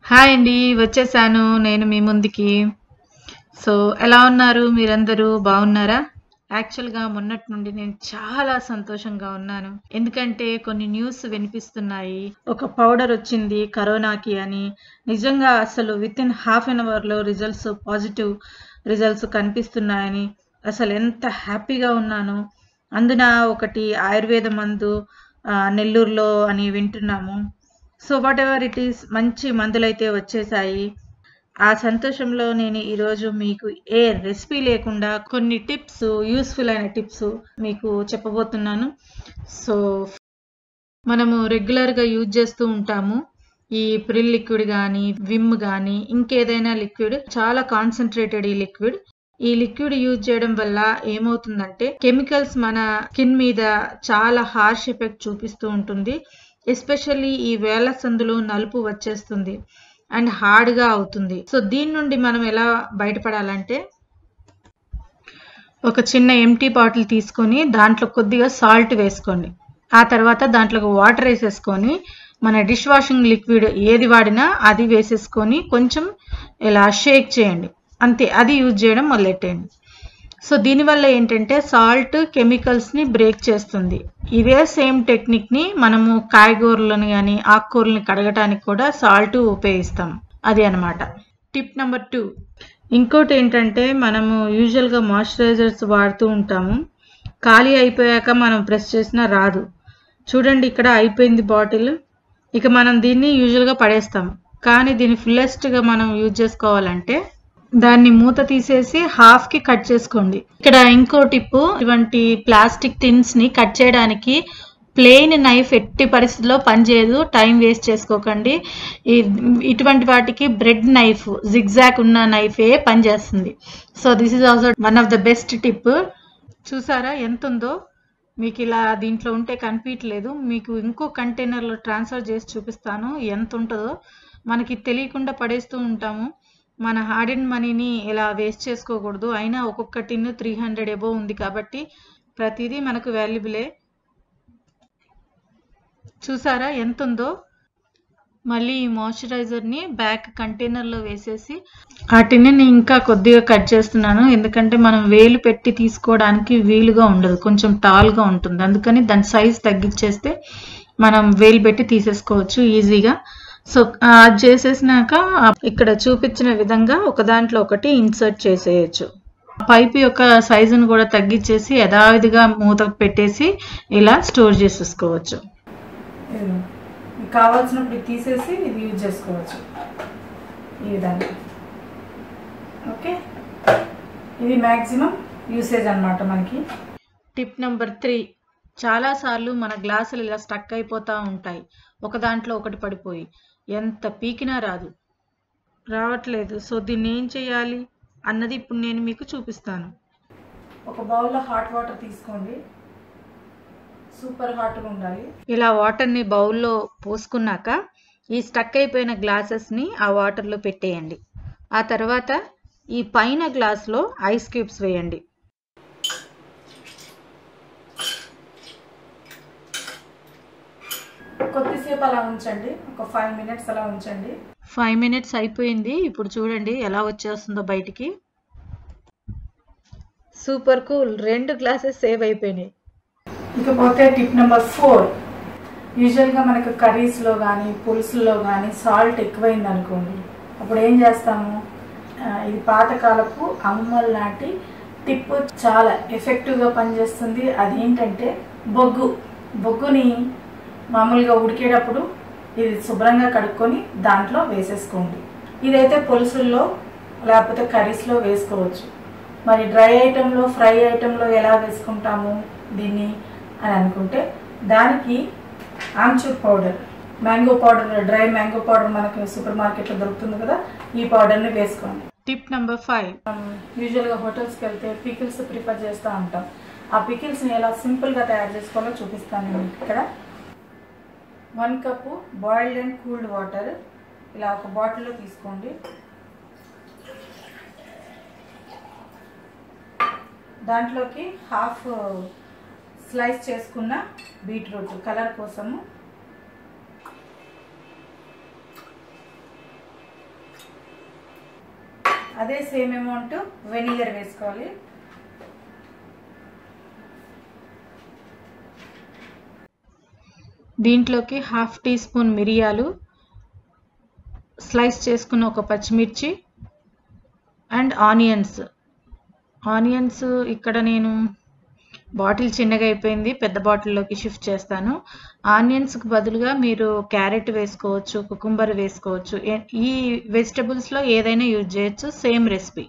Hi అండి వచ్చేసాను నేను మీ ముందుకి సో ఎలా ఉన్నారు మీరందరూ బాగున్నారా యాక్చువల్గా మొన్నటి నుండి నేను చాలా సంతోషంగా ఉన్నాను ఎందుకంటే కొన్ని న్యూస్ వినిపిస్తున్నాయి ఒక పౌడర్ వచ్చింది కరోనాకి అని నిజంగా అసలు విత్ ఇన్ హాఫ్ అన్ అవర్లో రిజల్ట్స్ పాజిటివ్ రిజల్ట్స్ కనిపిస్తున్నాయని అసలు ఎంత హ్యాపీగా ఉన్నాను అందున ఒకటి ఆయుర్వేద మందు ఆ, నెల్లూరులో అని వింటున్నాము so whatever it is మంచి మందులైతే వచ్చేసాయి ఆ సంతోషంలో నేను ఈరోజు మీకు ఏ రెసిపీ లేకుండా కొన్ని టిప్స్ యూస్ఫుల్ అయిన టిప్స్ మీకు చెప్పబోతున్నాను సో మనము రెగ్యులర్గా యూజ్ చేస్తూ ఉంటాము ఈ ప్రిల్ లిక్విడ్ కానీ విమ్ కానీ ఇంకేదైనా లిక్విడ్ చాలా కాన్సన్ట్రేటెడ్ ఈ లిక్విడ్ ఈ లిక్విడ్ యూజ్ చేయడం వల్ల ఏమవుతుందంటే కెమికల్స్ మన స్కిన్ మీద చాలా హార్ష్ ఎఫెక్ట్ చూపిస్తూ ఉంటుంది ఎస్పెషల్లీ ఈ వేళ్ల సందులో నలుపు వచ్చేస్తుంది అండ్ హార్డ్గా అవుతుంది సో దీని నుండి మనం ఎలా బయటపడాలంటే ఒక చిన్న ఎంటీ బాటిల్ తీసుకొని దాంట్లో కొద్దిగా సాల్ట్ వేసుకోండి ఆ తర్వాత దాంట్లో వాటర్ వేసేసుకొని మన డిష్ వాషింగ్ లిక్విడ్ ఏది వాడినా అది వేసేసుకొని కొంచెం ఇలా షేక్ చేయండి అంతే అది యూజ్ చేయడం మొదలెట్టండి సో దీనివల్ల ఏంటంటే సాల్ట్ కెమికల్స్ని బ్రేక్ చేస్తుంది ఇదే సేమ్ టెక్నిక్ని మనము కాయగూరలను కానీ ఆకుకూరలను కడగటానికి కూడా సాల్ట్ ఉపయోగిస్తాం అది అన్నమాట టిప్ నెంబర్ టూ ఇంకోటి ఏంటంటే మనము యూజువల్గా మాయిశ్చరైజర్స్ వాడుతూ ఉంటాము ఖాళీ అయిపోయాక మనం ప్రెస్ చేసినా రాదు చూడండి ఇక్కడ అయిపోయింది బాటిల్ ఇక మనం దీన్ని యూజువల్గా పడేస్తాం కానీ దీన్ని ఫుల్లెస్ట్గా మనం యూజ్ చేసుకోవాలంటే దాన్ని మూత తీసేసి హాఫ్ కి కట్ చేసుకోండి ఇక్కడ ఇంకో టిప్ ఇటువంటి ప్లాస్టిక్ టిన్స్ ని కట్ చేయడానికి ప్లెయిన్ నైఫ్ ఎట్టి పరిస్థితిలో పనిచేయదు టైం వేస్ట్ చేసుకోకండి ఈ- ఇటువంటి వాటికి బ్రెడ్ నైఫ్ జిగ్జాక్ ఉన్న నైఫే పనిచేస్తుంది so this is also one of the best tip చూసారా ఎంత ఉందో మీకు ఇలా దీంట్లో ఉంటే కనిపించలేదు మీకు ఇంకో కంటైనర్లో ట్రాన్స్ఫర్ చేసి చూపిస్తాను ఎంత ఉంటుందో మనకి తెలియకుండా పడేస్తూ ఉంటాము మన హార్డ్ అండ్ మనీని ఇలా వేస్ట్ చేసుకోకూడదు అయినా ఒక్కొక్క టిన్ త్రీ హండ్రెడ్ ఎబో ఉంది కాబట్టి ప్రతిదీ మనకు వాల్యుబులే చూసారా ఎంత ఉందో మళ్ళీ ఈ మాయిశ్చరైజర్ని బ్యాక్ కంటైనర్లో వేసేసి ఆ టిన్ని ఇంకా కొద్దిగా కట్ చేస్తున్నాను ఎందుకంటే మనం వేలు పెట్టి తీసుకోవడానికి వీలుగా ఉండదు కొంచెం టాల్గా ఉంటుంది అందుకని దాని సైజ్ తగ్గించేస్తే మనం వేలు పెట్టి తీసేసుకోవచ్చు ఈజీగా సో ఆ, అది చేసేసినాక ఆ, ఇక్కడ చూపించిన విధంగా ఒక దాంట్లో ఒకటి ఇన్సర్ట్ చేసేయచ్చు పైప్ యొక్క సైజును కూడా తగ్గించేసి యథావిధిగా మూత పెట్టేసి ఇలా స్టోర్ చేసేసుకోవచ్చు ఇదిగో. మీకు కావాల్సినప్పుడు ఇది తీసేసి ఇది యూజ్ చేసుకోవచ్చు ఈ విధంగా ఓకే ఇది మ్యాక్సిమం యూసేజ్ అన్నమాట మనకి టిప్ నెంబర్ త్రీ చాలాసార్లు మన గ్లాసులు ఇలా స్టక్ అయిపోతూ ఉంటాయి ఒక దాంట్లో ఒకటి పడిపోయి ఎంత పీకినా రాదు రావట్లేదు సో దీన్ని ఏం చేయాలి అన్నది ఇప్పుడు నేను మీకు చూపిస్తాను ఒక బౌల్లో హాట్ వాటర్ తీసుకోండి సూపర్ హాట్గా ఉండాలి ఇలా వాటర్ని బౌల్లో పోసుకున్నాక ఈ స్టక్ అయిపోయిన గ్లాసెస్ని ఆ వాటర్లో పెట్టేయండి ఆ తర్వాత ఈ పైన గ్లాస్లో ఐస్ క్యూబ్స్ వేయండి కొద్దిసేపు అలా ఉంచండి ఒక ఫైవ్ మినిట్స్ అలా ఉంచండి ఫైవ్ మినిట్స్ అయిపోయింది ఇప్పుడు చూడండి ఎలా వచ్చేస్తుందో బయటికి సూపర్ కూల్ రెండు గ్లాసెస్ సేవ్ అయిపోయినాయి ఇకపోతే టిప్ నెంబర్ ఫోర్ యూజువల్గా మనకు కర్రీస్లో కానీ పులుసుల్లో కానీ సాల్ట్ ఎక్కువైంది అనుకోండి అప్పుడు ఏం చేస్తాము ఆ, ఇది పాతకాలపు అమ్మల నాటి టిప్ చాలా ఎఫెక్టివ్గా పనిచేస్తుంది అదేంటంటే బొగ్గు బొగ్గుని మామూలుగా ఉడికేటప్పుడు ఇది శుభ్రంగా కడుక్కొని దాంట్లో వేసేసుకోండి ఇదైతే పులుసుల్లో లేకపోతే కర్రీస్లో వేసుకోవచ్చు మరి డ్రై ఐటెంలో ఫ్రై ఐటెంలో ఎలా వేసుకుంటాము దీన్ని అని అనుకుంటే దానికి amchur powder mango powder dry mango powder మనకి సూపర్ మార్కెట్లో దొరుకుతుంది కదా ఈ పౌడర్ని వేసుకోండి టిప్ నెంబర్ ఫైవ్ యూజువల్గా హోటల్స్కి వెళ్తే పికిల్స్ ప్రిఫర్ చేస్తూ ఉంటాం ఆ పికిల్స్ని ఎలా సింపుల్గా తయారు చేసుకోవాలో చూపిస్తాను నేను మీకు ఇక్కడ one cup boiled and cooled water ఇలా ఒక బాటిల్లో తీసుకోండి దాంట్లోకి హాఫ్ స్లైస్ చేసుకున్న బీట్రూట్ కలర్ కోసము అదే సేమ్ అమౌంట్ వెనిగర్ వేసుకోవాలి దీంట్లోకి హాఫ్ టీ స్పూన్ మిరియాలు స్లైస్ చేసుకున్న ఒక పచ్చిమిర్చి అండ్ ఆనియన్స్ ఆనియన్స్ ఇక్కడ నేను బాటిల్ చిన్నగా అయిపోయింది పెద్ద బాటిల్లోకి షిఫ్ట్ చేస్తాను ఆనియన్స్కి బదులుగా మీరు క్యారెట్ వేసుకోవచ్చు కుకుంబర్ వేసుకోవచ్చు ఏ- ఈ వెజిటబుల్స్లో ఏదైనా యూజ్ చేయొచ్చు సేమ్ రెసిపీ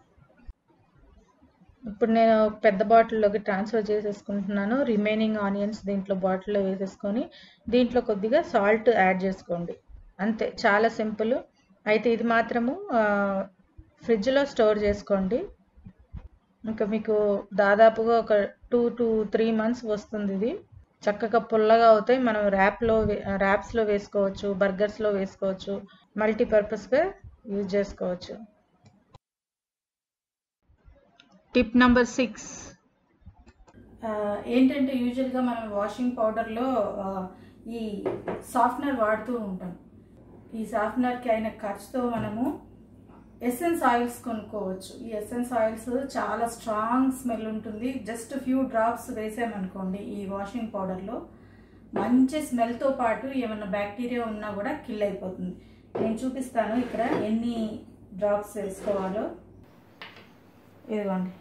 ఇప్పుడు నేను పెద్ద బాటిల్లోకి ట్రాన్స్ఫర్ చేసేసుకుంటున్నాను రిమైనింగ్ ఆనియన్స్ దీంట్లో బాటిల్లో వేసేసుకొని దీంట్లో కొద్దిగా సాల్ట్ యాడ్ చేసుకోండి అంతే చాలా సింపుల్ అయితే ఇది మాత్రము ఆ, ఫ్రిడ్జ్లో స్టోర్ చేసుకోండి ఇంకా మీకు దాదాపుగా ఒక టూ టు త్రీ మంత్స్ వస్తుంది ఇది చక్కగా పుల్లగా అవుతాయి మనం ర్యాప్లో ర్యాప్స్లో వేసుకోవచ్చు బర్గర్స్లో వేసుకోవచ్చు మల్టీపర్పస్గా యూజ్ చేసుకోవచ్చు టిప్ నంబర్ సిక్స్ ఆ, ఏంటంటే యూజువల్గా మనం వాషింగ్ పౌడర్లో ఆ, ఈ సాఫ్ట్నర్ వాడుతూ ఉంటాం ఈ సాఫ్ట్నర్కి అయిన ఖర్చుతో మనము ఎసెన్స్ ఆయిల్స్ కొనుక్కోవచ్చు ఈ ఎసెన్స్ ఆయిల్స్ చాలా స్ట్రాంగ్ స్మెల్ ఉంటుంది జస్ట్ ఫ్యూ డ్రాప్స్ వేసామనుకోండి ఈ వాషింగ్ పౌడర్లో మంచి స్మెల్తో పాటు ఏమైనా బ్యాక్టీరియా ఉన్నా కూడా కిల్ అయిపోతుంది నేను చూపిస్తాను ఇక్కడ ఎన్ని డ్రాప్స్ వేసుకోవాలో ఇదిగోండి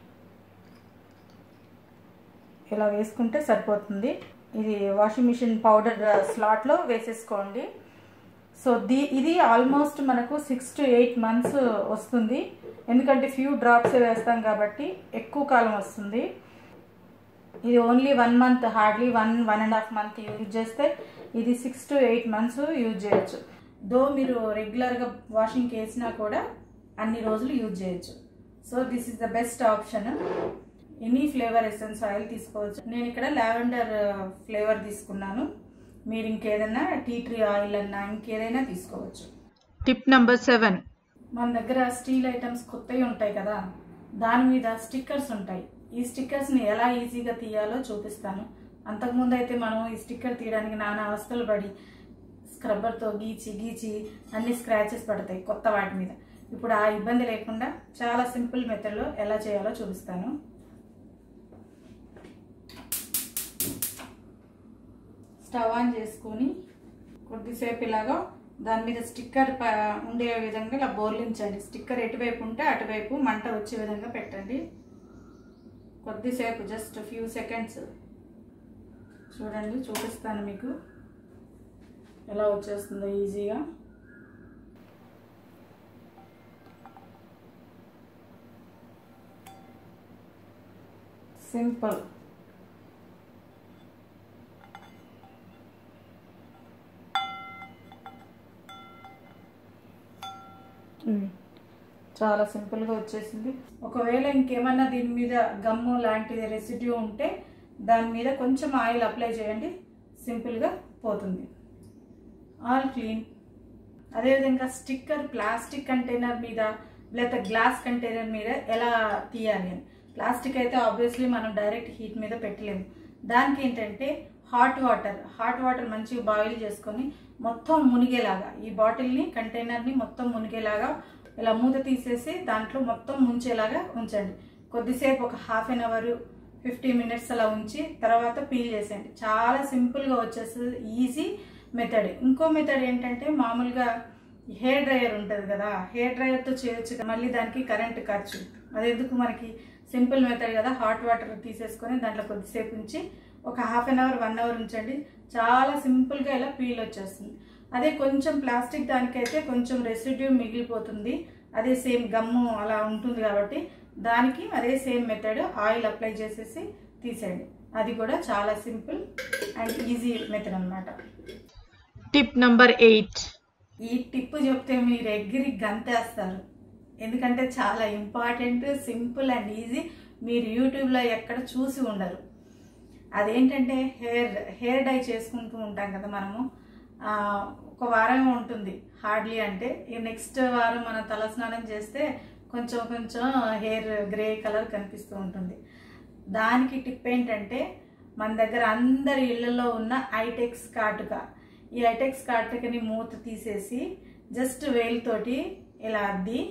ఇలా వేసుకుంటే సరిపోతుంది ఇది వాషింగ్ మిషన్ పౌడర్ స్లాట్లో వేసేసుకోండి సో దీ ఇది ఆల్మోస్ట్ మనకు సిక్స్ టు ఎయిట్ మంత్స్ వస్తుంది ఎందుకంటే ఫ్యూ డ్రాప్స్ వేస్తాం కాబట్టి ఎక్కువ కాలం వస్తుంది ఇది only one month hardly one one and half month use చేస్తే ఇది six to eight months use చేయొచ్చు దో మీరు రెగ్యులర్గా వాషింగ్కి వేసినా కూడా అన్ని రోజులు యూజ్ చేయొచ్చు so this is the best option any flavour essence oil తీసుకోవచ్చు నేను ఇక్కడ లావెండర్ ఫ్లేవర్ తీసుకున్నాను మీరు ఇంకేదైనా టీ ట్రీ ఆయిల్ అన్నా ఇంకేదైనా తీసుకోవచ్చు టిప్ నంబర్ సెవెన్ మన దగ్గర స్టీల్ ఐటమ్స్ కొత్తవి ఉంటాయి కదా దాని మీద స్టిక్కర్స్ ఉంటాయి ఈ స్టిక్కర్స్ని ఎలా ఈజీగా తీయాలో చూపిస్తాను అంతకుముందు అయితే మనం ఈ స్టిక్కర్ తీయడానికి నానా అవస్థలు పడి స్క్రబ్బర్తో గీచి గీచి అన్ని స్క్రాచెస్ పడతాయి కొత్త వాటి మీద ఇప్పుడు ఆ ఇబ్బంది లేకుండా చాలా సింపుల్ మెథడ్లో ఎలా చేయాలో చూపిస్తాను స్టవ్ ఆన్ చేసుకొని కొద్దిసేపు ఇలాగా దాని మీద స్టిక్కర్ ప- ఉండే విధంగా ఇలా బోర్లించండి స్టిక్కర్ ఎటువైపు ఉంటే అటువైపు మంట వచ్చే విధంగా పెట్టండి కొద్దిసేపు జస్ట్ ఫ్యూ సెకండ్స్ చూడండి చూపిస్తాను మీకు ఎలా వచ్చేస్తుందో ఈజీగా సింపుల్ చాలా సింపుల్గా వచ్చేసింది ఒకవేళ ఇంకేమన్నా దీని మీద గమ్ము లాంటిది రెసిడ్యూ ఉంటే దాని మీద కొంచెం ఆయిల్ అప్లై చేయండి సింపుల్గా పోతుంది ఆల్ క్లీన్ అదేవిధంగా స్టిక్కర్ ప్లాస్టిక్ కంటైనర్ మీద లేకపోతే గ్లాస్ కంటైనర్ మీద ఎలా తీయాలి అని ప్లాస్టిక్ అయితే ఆబ్వియస్లీ మనం డైరెక్ట్ హీట్ మీద పెట్టలేము దానికి ఏంటంటే హాట్ వాటర్ హాట్ వాటర్ మంచిగా బాయిల్ చేసుకొని మొత్తం మునిగేలాగా ఈ బాటిల్ని కంటైనర్ని మొత్తం మునిగేలాగా ఇలా మూత తీసేసి దాంట్లో మొత్తం ముంచేలాగా ఉంచండి కొద్దిసేపు ఒక half an hour fifty minutes అలా ఉంచి తర్వాత పీల్ చేసేయండి చాలా సింపుల్గా వచ్చేస్తుంది ఈజీ మెథడ్ ఇంకో మెథడ్ ఏంటంటే మామూలుగా హెయిర్ డ్రైయర్ ఉంటుంది కదా హెయిర్ డ్రైయర్తో చేయొచ్చు కదా, మళ్ళీ దానికి కరెంట్ ఖర్చు అది ఎందుకు మనకి సింపుల్ మెథడ్ కదా హాట్ వాటర్ తీసేసుకొని దాంట్లో కొద్దిసేపు ఉంచి ఒక half an hour one hour ఉంచండి చాలా సింపుల్గా ఇలా పీల్ వచ్చేస్తుంది అదే కొంచెం ప్లాస్టిక్ దానికైతే కొంచెం రెసిడ్యూ మిగిలిపోతుంది అదే సేమ్ గమ్ము అలా ఉంటుంది కాబట్టి దానికి అదే సేమ్ మెథడ్ ఆయిల్ అప్లై చేసేసి తీసేయండి అది కూడా చాలా సింపుల్ అండ్ ఈజీ మెథడ్ అన్నమాట టిప్ నంబర్ ఎయిట్ ఈ టిప్ చెప్తే మీరు ఎగిరి గంతేస్తారు ఎందుకంటే చాలా ఇంపార్టెంట్ సింపుల్ అండ్ ఈజీ మీరు యూట్యూబ్లో ఎక్కడ చూసి ఉండరు అదేంటంటే హెయిర్ హెయిర్ డై చేసుకుంటూ ఉంటాం కదా మనము ఆ, ఒక వారం ఉంటుంది హార్డ్లీ అంటే ఈ నెక్స్ట్ వారం మనం తలస్నానం చేస్తే కొంచెం కొంచెం హెయిర్ గ్రే కలర్ కనిపిస్తూ ఉంటుంది దానికి టిప్ ఏంటంటే మన దగ్గర అందరి ఇళ్లలో ఉన్న ఐటెక్స్ కాటుక ఈ ఐటెక్స్ కాటుకని మూత తీసేసి జస్ట్ వేలుతోటి ఇలా అద్ది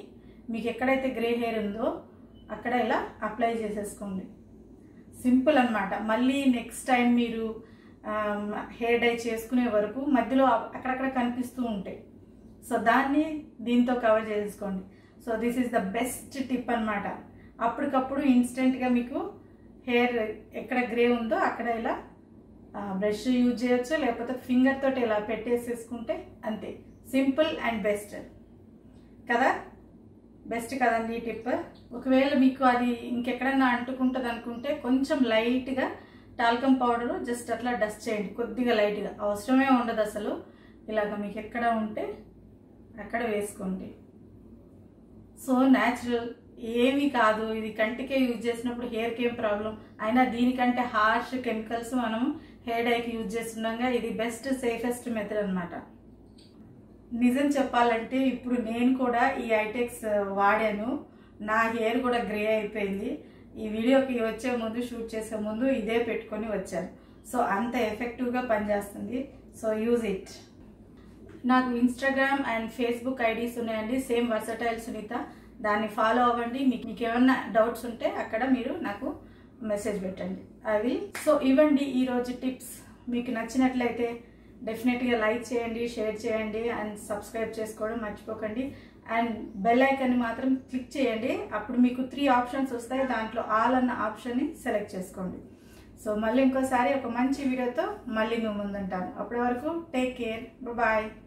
మీకు ఎక్కడైతే గ్రే హెయిర్ ఉందో అక్కడ ఇలా అప్లై చేసేసుకోండి సింపుల్ అన్నమాట మళ్ళీ నెక్స్ట్ టైం మీరు హెయిర్ డై చేసుకునే వరకు మధ్యలో అక్కడక్కడ కనిపిస్తూ ఉంటాయి సో దాన్ని దీంతో కవర్ చేసుకోండి so this is the best tip అన్నమాట అప్పటికప్పుడు ఇన్స్టెంట్గా మీకు హెయిర్ ఎక్కడ గ్రే ఉందో అక్కడ ఇలా బ్రష్ యూజ్ చేయొచ్చు లేకపోతే ఫింగర్ తోటి ఇలా పెట్టేసేసుకుంటే అంతే సింపుల్ అండ్ బెస్ట్ కదా బెస్ట్ కదండి ఈ టిప్ ఒకవేళ మీకు అది ఇంకెక్కడన్నా అంటుకుంటుంది అనుకుంటే కొంచెం లైట్గా టాల్కమ్ పౌడర్ జస్ట్ అట్లా డస్ట్ చేయండి కొద్దిగా లైట్గా అవసరమే ఉండదు అసలు ఇలాగ మీకు ఎక్కడ ఉంటే అక్కడ వేసుకోండి సో న్యాచురల్ ఏమీ కాదు ఇది కంటికే యూజ్ చేసినప్పుడు హెయిర్కి ఏం ప్రాబ్లం అయినా దీనికంటే హార్ష్ కెమికల్స్ మనం హెయిర్ డైకి యూజ్ చేస్తుండగా ఇది బెస్ట్ సేఫెస్ట్ మెథడ్ అన్నమాట నిజం చెప్పాలంటే ఇప్పుడు నేను కూడా ఈ ఐటెక్స్ వాడాను నా హెయిర్ కూడా గ్రే అయిపోయింది ఈ వీడియోకి వచ్చే ముందు షూట్ చేసే ముందు ఇదే పెట్టుకొని వచ్చాను సో అంత ఎఫెక్టివ్గా పనిచేస్తుంది సో యూజ్ ఇట్ నాకు ఇన్స్టాగ్రామ్ అండ్ ఫేస్బుక్ ఐడీస్ ఉన్నాయండి సేమ్ వర్సటైల్ సునీత దాన్ని ఫాలో అవ్వండి మీకు మీకు ఏమన్నా డౌట్స్ ఉంటే అక్కడ మీరు నాకు మెసేజ్ పెట్టండి అవి సో ఇవ్వండి ఈరోజు టిప్స్ మీకు నచ్చినట్లయితే డెఫినెట్గా లైక్ చేయండి షేర్ చేయండి అండ్ సబ్స్క్రైబ్ చేసుకోవడం మర్చిపోకండి అండ్ బెల్ ఐకన్ని మాత్రం క్లిక్ చేయండి అప్పుడు మీకు త్రీ ఆప్షన్స్ వస్తాయి దాంట్లో ఆల్ అన్న ఆప్షన్ని సెలెక్ట్ చేసుకోండి సో మళ్ళీ ఇంకోసారి ఒక మంచి వీడియోతో మళ్ళీ మేము ముందుంటాను అప్పటి వరకు టేక్ కేర్ బాయ్